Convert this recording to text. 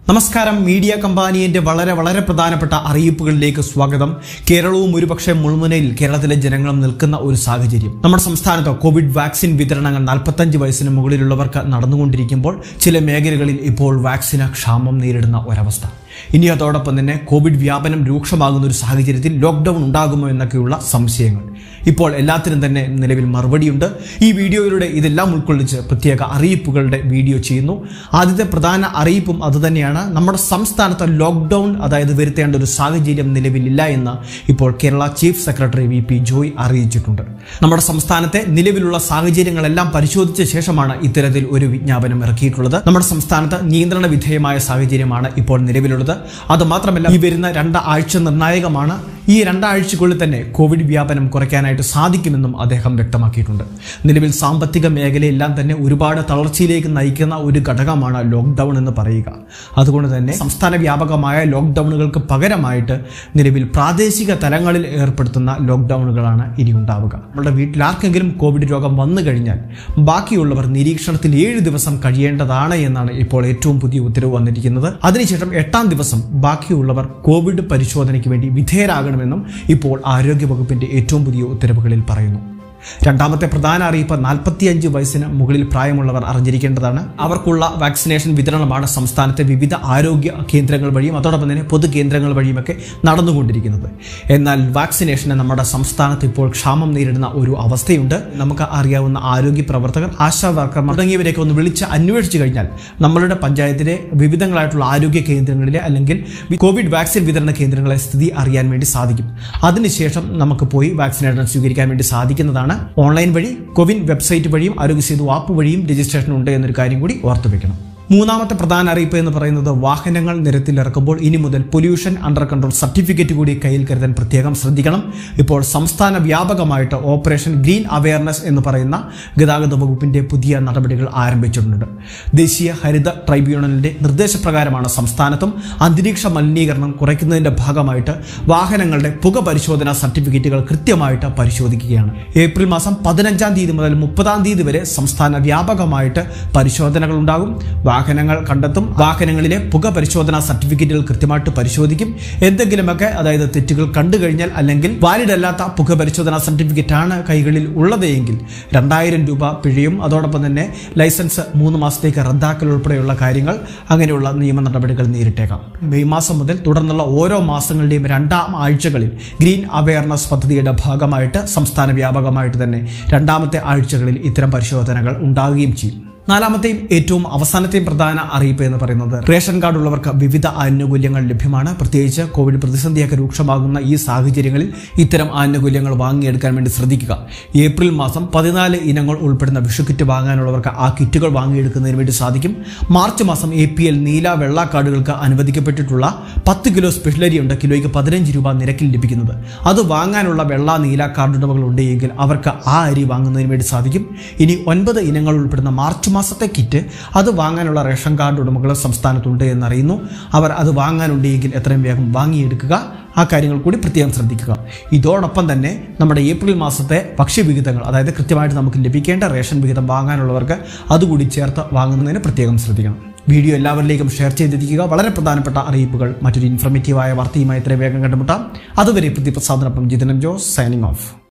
നമസ്കാരം മീഡിയ കമ്പാനിയന്റെ വളരെ വളരെ പ്രധാനപ്പെട്ട അറിയിപ്പുകളിലേക്ക് സ്വാഗതം കേരളവും ഒരുപക്ഷെ മുൾമുനയിൽ കേരളത്തിലെ ജനങ്ങളും നിൽക്കുന്ന ഒരു സാഹചര്യം നമ്മുടെ സംസ്ഥാനത്ത് കോവിഡ് വാക്സിൻ വിതരണങ്ങൾ നാൽപ്പത്തഞ്ച് വയസ്സിന് മുകളിലുള്ളവർക്ക് നടന്നുകൊണ്ടിരിക്കുമ്പോൾ ചില മേഖലകളിൽ ഇപ്പോൾ വാക്സിന് ക്ഷാമം നേരിടുന്ന ഒരവസ്ഥ ഇനി അതോടൊപ്പം തന്നെ കോവിഡ് വ്യാപനം രൂക്ഷമാകുന്ന ഒരു സാഹചര്യത്തിൽ ലോക്ക്ഡൌൺ ഉണ്ടാകുമോ എന്നൊക്കെയുള്ള സംശയങ്ങൾ ഇപ്പോൾ എല്ലാത്തിനും തന്നെ നിലവിൽ മറുപടിയുണ്ട് ഈ വീഡിയോയിലൂടെ ഇതെല്ലാം ഉൾക്കൊള്ളിച്ച് പ്രത്യേക അറിയിപ്പുകളുടെ വീഡിയോ ചെയ്യുന്നു ആദ്യത്തെ പ്രധാന അറിയിപ്പും അതുതന്നെയാണ് നമ്മുടെ സംസ്ഥാനത്ത് ലോക്ക്ഡൌൺ അതായത് വരുത്തേണ്ട ഒരു സാഹചര്യം നിലവിലില്ല എന്ന് ഇപ്പോൾ Kerala chief secretary V P Joy അറിയിച്ചിട്ടുണ്ട് നമ്മുടെ സംസ്ഥാനത്തെ നിലവിലുള്ള സാഹചര്യങ്ങളെല്ലാം പരിശോധിച്ച ശേഷമാണ് ഇത്തരത്തിൽ ഒരു വിജ്ഞാപനം ഇറക്കിയിട്ടുള്ളത് നമ്മുടെ സംസ്ഥാനത്ത് നിയന്ത്രണ വിധേയമായ സാഹചര്യമാണ് ഇപ്പോൾ നിലവിലുള്ളത് അത് മാത്രമല്ല ഈ വരുന്ന രണ്ടാഴ്ച നിർണായകമാണ് ഈ രണ്ടാഴ്ചക്കുള്ളിൽ തന്നെ കോവിഡ് വ്യാപനം കുറയ്ക്കാനായിട്ട് സാധിക്കുമെന്നും അദ്ദേഹം വ്യക്തമാക്കിയിട്ടുണ്ട് നിലവിൽ സാമ്പത്തിക മേഖലയെല്ലാം തന്നെ ഒരുപാട് തളർച്ചയിലേക്ക് നയിക്കുന്ന ഒരു ഘടകമാണ് ലോക്ക്ഡൗൺ എന്ന് പറയുക അതുകൊണ്ട് തന്നെ സംസ്ഥാന വ്യാപകമായ ലോക്ക്ഡൗണുകൾക്ക് പകരമായിട്ട് നിലവിൽ പ്രാദേശിക തലങ്ങളിൽ ഏർപ്പെടുത്തുന്ന ലോക്ക്ഡൗണുകളാണ് ഇനി ഉണ്ടാവുക നമ്മുടെ വീട്ടിൽ ആർക്കെങ്കിലും കോവിഡ് രോഗം വന്നു കഴിഞ്ഞാൽ ബാക്കിയുള്ളവർ നിരീക്ഷണത്തിൽ ഏഴ് ദിവസം കഴിയേണ്ടതാണ് എന്നാണ് ഇപ്പോൾ ഏറ്റവും പുതിയ ഉത്തരവ് വന്നിരിക്കുന്നത് അതിനുശേഷം എട്ടാം ദിവസം ബാക്കിയുള്ളവർ കോവിഡ് പരിശോധനയ്ക്ക് വേണ്ടി വിധേയരാകണമെന്നും ഇപ്പോൾ ആരോഗ്യവകുപ്പിന്റെ ഏറ്റവും പുതിയ ഉത്തരവുകളിൽ പറയുന്നു രണ്ടാമത്തെ പ്രധാന അറിയിപ്പ് നാൽപ്പത്തിയഞ്ച് വയസ്സിന് മുകളിൽ പ്രായമുള്ളവർ അറിഞ്ഞിരിക്കേണ്ടതാണ് അവർക്കുള്ള വാക്സിനേഷൻ വിതരണമാണ് സംസ്ഥാനത്തെ വിവിധ ആരോഗ്യ കേന്ദ്രങ്ങൾ വഴിയും അതോടൊപ്പം തന്നെ പൊതു കേന്ദ്രങ്ങൾ വഴിയുമൊക്കെ നടന്നുകൊണ്ടിരിക്കുന്നത് എന്നാൽ വാക്സിനേഷന് നമ്മുടെ സംസ്ഥാനത്ത് ഇപ്പോൾ ക്ഷാമം നേരിടുന്ന ഒരു അവസ്ഥയുണ്ട് നമുക്ക് അറിയാവുന്ന ആരോഗ്യ പ്രവർത്തകർ ആശാ വർക്കർമാർ തുടങ്ങിയവരെയൊക്കെ ഒന്ന് വിളിച്ച് അന്വേഷിച്ചു കഴിഞ്ഞാൽ നമ്മളുടെ പഞ്ചായത്തിലെ വിവിധങ്ങളായിട്ടുള്ള ആരോഗ്യ കേന്ദ്രങ്ങളിലെ അല്ലെങ്കിൽ കോവിഡ് വാക്സിൻ വിതരണ കേന്ദ്രങ്ങളെ സ്ഥിതി അറിയാൻ വേണ്ടി സാധിക്കും അതിനുശേഷം നമുക്ക് പോയി വാക്സിനേഷൻ സ്വീകരിക്കാൻ വേണ്ടി സാധിക്കുന്നതാണ് ഓൺലൈൻ വഴി കോവിൻ വെബ്സൈറ്റ് വഴിയും ആരോഗ്യ സേതു ആപ്പ് വഴിയും രജിസ്ട്രേഷൻ ഉണ്ട് എന്നൊരു കാര്യം കൂടി ഓർത്തു വെക്കണം മൂന്നാമത്തെ പ്രധാന അറിയിപ്പ് എന്ന് പറയുന്നത് വാഹനങ്ങൾ നിരത്തിലിറക്കുമ്പോൾ ഇനി മുതൽ പൊല്യൂഷൻ അണ്ടർ കൺട്രോൾ സർട്ടിഫിക്കറ്റ് കൂടി കയ്യിൽ കരുതാൻ പ്രത്യേകം ശ്രദ്ധിക്കണം ഇപ്പോൾ സംസ്ഥാന വ്യാപകമായിട്ട് ഓപ്പറേഷൻ ഗ്രീൻ അവയർനെസ് എന്ന് പറയുന്ന ഗതാഗത വകുപ്പിന്റെ പുതിയ നടപടികൾ ആരംഭിച്ചിട്ടുണ്ട് ദേശീയ ഹരിത ട്രൈബ്യൂണലിന്റെ നിർദ്ദേശപ്രകാരമാണ് സംസ്ഥാനത്തും അന്തരീക്ഷ മലിനീകരണം കുറയ്ക്കുന്നതിന്റെ ഭാഗമായിട്ട് വാഹനങ്ങളുടെ പുക പരിശോധനാ സർട്ടിഫിക്കറ്റുകൾ കൃത്യമായിട്ട് പരിശോധിക്കുകയാണ് ഏപ്രിൽ മാസം പതിനഞ്ചാം തീയതി മുതൽ മുപ്പതാം തീയതി വരെ സംസ്ഥാന വ്യാപകമായിട്ട് പരിശോധനകൾ ഉണ്ടാകും വാഹനങ്ങൾ കണ്ടെത്തും വാഹനങ്ങളിലെ പുക പരിശോധനാ സർട്ടിഫിക്കറ്റുകൾ കൃത്യമായിട്ട് പരിശോധിക്കും എന്തെങ്കിലുമൊക്കെ അതായത് തെറ്റുകൾ കണ്ടു കഴിഞ്ഞാൽ അല്ലെങ്കിൽ വാലിഡ് അല്ലാത്ത പുക പരിശോധനാ സർട്ടിഫിക്കറ്റ് ആണ് കൈകളിൽ ഉള്ളതെങ്കിൽ രണ്ടായിരം രൂപ പിഴയും അതോടൊപ്പം തന്നെ ലൈസൻസ് മൂന്ന് മാസത്തേക്ക് റദ്ദാക്കൽ ഉൾപ്പെടെയുള്ള കാര്യങ്ങൾ അങ്ങനെയുള്ള നിയമ നടപടികൾ നേരിട്ടേക്കാം മെയ് മാസം മുതൽ തുടർന്നുള്ള ഓരോ മാസങ്ങളുടെയും രണ്ടാം ആഴ്ചകളിൽ ഗ്രീൻ അവയർനെസ് പദ്ധതിയുടെ ഭാഗമായിട്ട് സംസ്ഥാന വ്യാപകമായിട്ട് തന്നെ രണ്ടാമത്തെ ആഴ്ചകളിൽ ഇത്തരം പരിശോധനകൾ ഉണ്ടാവുകയും ചെയ്യും നാലാമത്തെയും ഏറ്റവും അവസാനത്തെയും പ്രധാന അറിയിപ്പ് എന്ന് പറയുന്നത് റേഷൻ കാർഡ് ഉള്ളവർക്ക് വിവിധ ആനുകൂല്യങ്ങൾ ലഭ്യമാണ് പ്രത്യേകിച്ച് കോവിഡ് പ്രതിസന്ധിയൊക്കെ രൂക്ഷമാകുന്ന ഈ സാഹചര്യങ്ങളിൽ ഇത്തരം ആനുകൂല്യങ്ങൾ വാങ്ങിയെടുക്കാൻ വേണ്ടി ശ്രദ്ധിക്കുക ഏപ്രിൽ മാസം പതിനാല് ഇനങ്ങൾ ഉൾപ്പെടുന്ന വിഷു കിറ്റ് വാങ്ങാനുള്ളവർക്ക് ആ കിറ്റുകൾ വാങ്ങിയെടുക്കുന്നതിന് വേണ്ടി സാധിക്കും മാർച്ച് മാസം എ പി എൽ നീല വെള്ള കാർഡുകൾക്ക് അനുവദിക്കപ്പെട്ടിട്ടുള്ള പത്ത് കിലോ സ്പെഷ്യൽ അരി ഉണ്ട് കിലോയ്ക്ക് പതിനഞ്ച് രൂപ നിരക്കിൽ ലഭിക്കുന്നത് അത് വാങ്ങാനുള്ള വെള്ള നീല കാർഡ് ഉടമകൾ ഉണ്ടെങ്കിൽ അവർക്ക് ആ അരി വാങ്ങുന്നതിന് വേണ്ടി സാധിക്കും ഇനി ഒൻപത് ഇനങ്ങൾ ഉൾപ്പെടുന്ന മാർച്ച് മാസത്തെ കിറ്റ് അത് വാങ്ങാനുള്ള റേഷൻ കാർഡ് ഉടമകൾ സംസ്ഥാനത്തുണ്ട് എന്നറിയുന്നു അവർ അത് വാങ്ങാനുണ്ടെങ്കിൽ എത്രയും വേഗം വാങ്ങിയെടുക്കുക ആ കാര്യങ്ങൾ കൂടി പ്രത്യേകം ശ്രദ്ധിക്കുക ഇതോടൊപ്പം തന്നെ നമ്മുടെ ഏപ്രിൽ മാസത്തെ ഭക്ഷ്യവിഹിതങ്ങൾ അതായത് കൃത്യമായിട്ട് നമുക്ക് ലഭിക്കേണ്ട റേഷൻ വിഹിതം വാങ്ങാനുള്ളവർക്ക് അതുകൂടി ചേർത്ത് വാങ്ങുന്നതിന് പ്രത്യേകം ശ്രദ്ധിക്കണം വീഡിയോ എല്ലാവരിലേക്കും ഷെയർ ചെയ്തിരിക്കുക വളരെ പ്രധാനപ്പെട്ട അറിയിപ്പുകൾ മറ്റൊരു ഇൻഫർമേറ്റീവായ വാർത്തയുമായി ഇത്രയും വേഗം കണ്ടുമുട്ടാം അതുവരെ പ്രതിപ്രസാദനൊപ്പം ജിതനം ജോസ് സൈനിങ് ഓഫ്